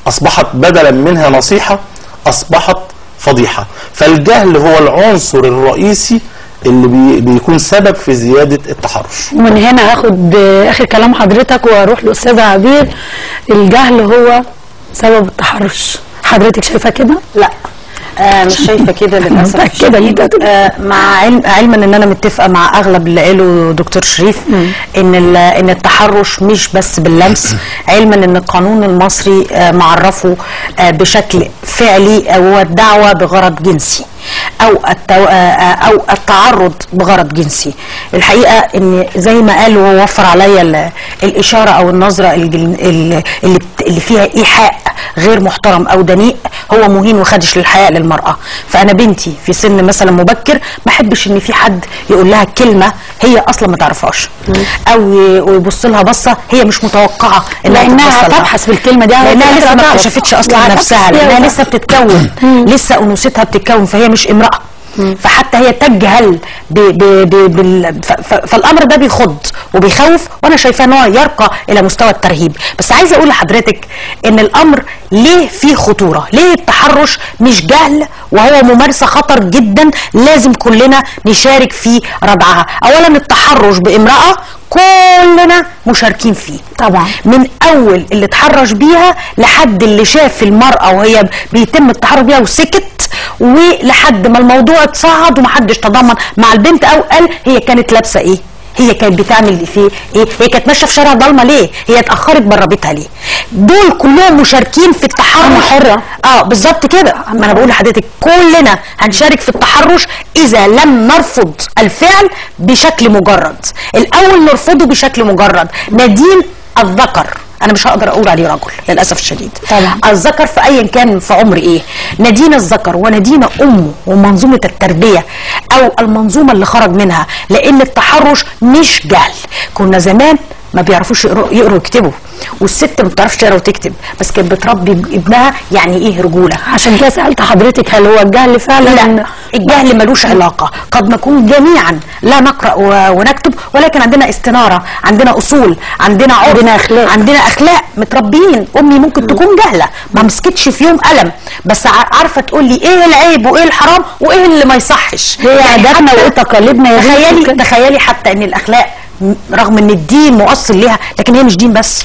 اصبحت بدلا منها نصيحه اصبحت فضيحه فالجهل هو العنصر الرئيسي اللي بي بيكون سبب في زياده التحرش ومن هنا هاخد اخر كلام حضرتك واروح لاستاذه عبير الجهل هو سبب التحرش حضرتك شايفه كده لا آه مش شايفه كده للاسف متأكدة إن الشديد. ده- آه مع علم علما ان انا متفقه مع اغلب اللي قاله دكتور شريف ان ال- ان التحرش مش بس باللمس علما ان القانون المصري آه معرفه آه بشكل فعلي هو الدعوه بغرض جنسي او التو... آه، آه، او التعرض بغرض جنسي الحقيقه ان زي ما قال ووفر عليا ال- الاشاره او النظره الجل- ال- اللي بت- اللي فيها ايحاء غير محترم او دنيء هو مهين وخدش للحياء للمراه فانا بنتي في سن مثلا مبكر ما احبش ان في حد يقول لها كلمه هي اصلا ما تعرفهاش او ي- ويبص لها بصه هي مش متوقعه انها لانها تتبص لها. تبحث بالكلمه دي لانها لسه ما تعرف. اكتشفتش اصلا وهتبحث نفسها فيها لانها وتعرف. لسه بتتكون لسه انوثتها بتتكون فهي مش امراه فحتى هي تجهل ب ب ب بال ف ف فالامر ده بيخض وبيخوف وانا شايفاه ان هو يرقى الى مستوى الترهيب بس عايزه اقول لحضرتك ان الامر ليه فيه خطوره ليه التحرش مش جهل وهو ممارسه خطر جدا لازم كلنا نشارك في ردعها اولا التحرش بامراه كلنا مشاركين فيه طبعا. من اول اللي اتحرش بيها لحد اللي شاف المراه وهي بيتم التحرش بيها وسكت ولحد ما الموضوع اتصعد ومحدش تضامن مع البنت او قال هي كانت لابسه ايه هي كانت بتعمل فيه ايه هي كانت ماشيه في شارع ضلمه ليه هي اتاخرت بره بيتها ليه دول كلهم مشاركين في التحرش أنا حرة. اه بالظبط كده ما انا بقول لحضرتك كلنا هنشارك في التحرش اذا لم نرفض الفعل بشكل مجرد الاول نرفضه بشكل مجرد ندين الذكر انا مش هقدر اقول عليه رجل للاسف الشديد طبعا. الذكر في ايا كان في عمر ايه ندينا الذكر وندينا امه ومنظومه التربيه او المنظومه اللي خرج منها لان التحرش مش جهل كنا زمان ما بيعرفوش يقروا يقروا ويكتبوا والست ما بتعرفش تقرا وتكتب بس كانت بتربي ابنها يعني ايه رجوله عشان كده سالت حضرتك هل هو الجهل فعلا لا الجهل ملوش علاقة قد نكون جميعا لا نقرأ و- ونكتب ولكن عندنا استنارة عندنا أصول عندنا عرف عندنا أخلاق. عندنا أخلاق متربيين أمي ممكن تكون جهلة ما مسكتش في يوم قلم بس ع- عارفة تقول لي إيه العيب وإيه الحرام وإيه اللي ما يصحش هي عاداتنا حتى- وتقاليدنا يا بنت تخيلي وكده. تخيلي حتى ان الاخلاق م- رغم ان الدين مؤصل ليها لكن هي مش دين بس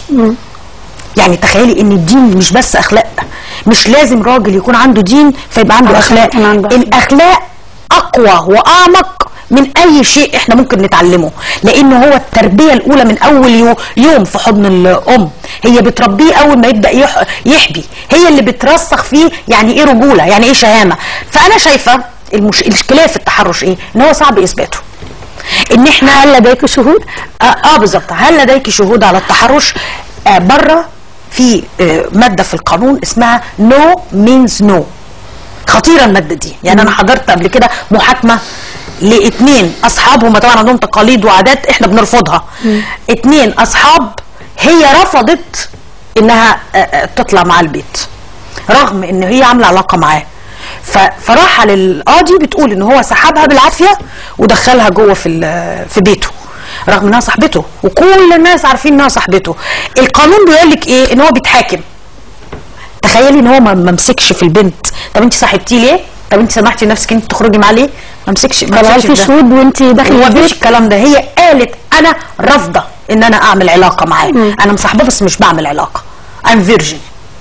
يعني تخيلي ان الدين مش بس اخلاق مش لازم راجل يكون عنده دين فيبقى عنده عشان اخلاق يكون عنده أخلاق. الاخلاق اقوى واعمق من اي شيء احنا ممكن نتعلمه لان هو التربيه الاولى من اول يو يوم في حضن الام هي بتربيه اول ما يبدا يح يحبي هي اللي بترسخ فيه يعني ايه رجوله يعني ايه شهامه فانا شايفه المش... الاشكاليه في التحرش ايه ان هو صعب اثباته ان احنا هل لديك شهود؟ اه, آه بالظبط هل لديك شهود على التحرش آه بره في آه ماده في القانون اسمها نو مينز نو خطيره الماده دي يعني انا حضرت قبل كده محاكمه لاثنين اصحاب هم طبعا عندهم تقاليد وعادات احنا بنرفضها اتنين اصحاب هي رفضت انها آه، آه، تطلع مع البيت رغم ان هي عامله علاقه معاه ف- فراح للقاضي بتقول ان هو سحبها بالعافيه ودخلها جوه في ال- في بيته رغم انها صاحبته وكل الناس عارفين انها صاحبته القانون بيقول لك ايه ان هو بيتحاكم تخيلي ان هو ما ما مسكش في البنت طب انت صاحبتيه ليه طب انت سمحتي لنفسك انت تخرجي معاه ليه ما مسكش ما طب هل مسكش في ده. شهود وانت داخله هو مفيش البيت؟ الكلام ده هي قالت انا رافضه ان انا اعمل علاقه معاه انا مصاحبه بس مش بعمل علاقه ام فيرجن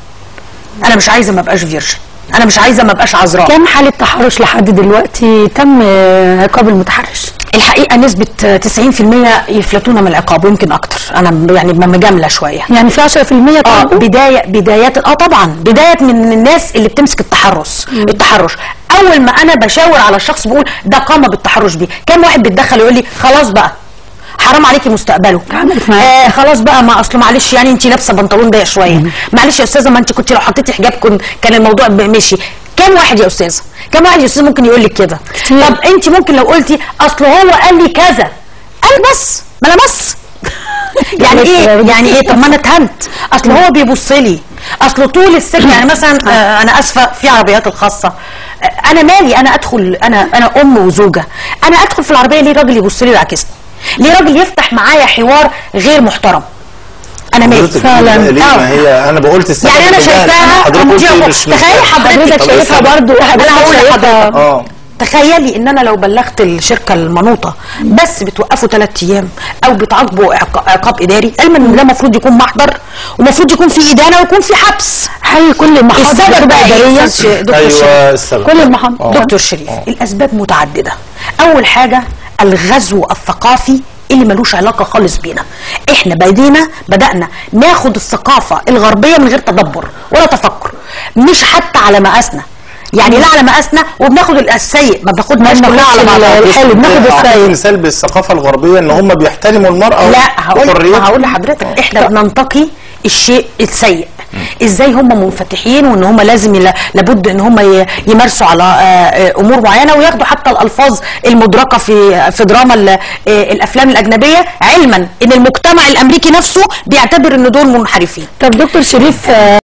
انا مش عايزه ما ابقاش فيرجن انا مش عايزه ما ابقاش عذراء كم حالة تحرش لحد دلوقتي تم آه، عقاب المتحرش؟ الحقيقه نسبه 90% يفلتون من العقاب ويمكن اكتر انا يعني مجامله شويه يعني في 10% اه طبعا بدايه بدايات اه طبعا بدايه من الناس اللي بتمسك التحرش التحرش اول ما انا بشاور على الشخص بقول ده قام بالتحرش بيه كم واحد بيتدخل يقول لي خلاص بقى حرام عليكي مستقبله عملت معاك. آه خلاص بقى ما اصله معلش يعني انت لابسه بنطلون ضيق شويه معلش يا استاذه ما انت كنت لو حطيتي حجاب كن كان الموضوع ب- مشي كم واحد يا استاذه كم واحد يا استاذه ممكن يقول لك كده كتير. طب انت ممكن لو قلتي اصل هو قال لي كذا قال بس ما انا بس يعني ايه يعني ايه طب ما انا اتهمت اصل هو بيبص لي اصل طول السجن يعني مثلا آه انا اسفه في عربيات الخاصه آه انا مالي انا ادخل انا انا ام وزوجه انا ادخل في العربيه ليه راجل يبص لي ويعكسني ليه راجل يفتح معايا حوار غير محترم انا مالي حضرتك فعلاً. بتقولي ليه؟ آه. ما هي انا بقولت السبب يعني انا الجهل. شايفاها حضرتك قلت دي مش مش تخيلي جهل. حضرتك حضرتك شايفها السبب. برضو انا هقول حضرتك لحضرتك شايفها اه تخيلي ان انا لو بلغت الشركه المنوطه بس بتوقفوا ثلاث ايام او بتعاقبوا عق- عقاب اداري علما ان ده المفروض يكون محضر ومفروض يكون في ادانه ويكون في حبس هل كل المحاضر السبب بقى ايه إدارية؟ يا أستاذ دكتور ايوه شريف؟ السبب كل المحاضر آه. دكتور شريف الاسباب متعدده اول حاجه الغزو الثقافي اللي ملوش علاقه خالص بينا احنا بدينا بدانا ناخد الثقافه الغربيه من غير تدبر ولا تفكر مش حتى على مقاسنا يعني لا على مقاسنا وبناخد السيء ما بناخدناش ما كلها على بناخدش بعضها ال- الحلو بناخد أعطيك السيء مثال بالثقافه الغربيه ان هم بيحترموا المراه لا هقول وحريتها. هقول لحضرتك احنا بننتقي الشيء السيء ازاي هم منفتحين وان هم لازم يلا- لابد ان هم ي- يمارسوا على آه، آه، امور معينه وياخدوا حتى الالفاظ المدركه في في دراما ال- آه، الافلام الاجنبيه علما ان المجتمع الامريكي نفسه بيعتبر ان دول منحرفين طب دكتور شريف آه،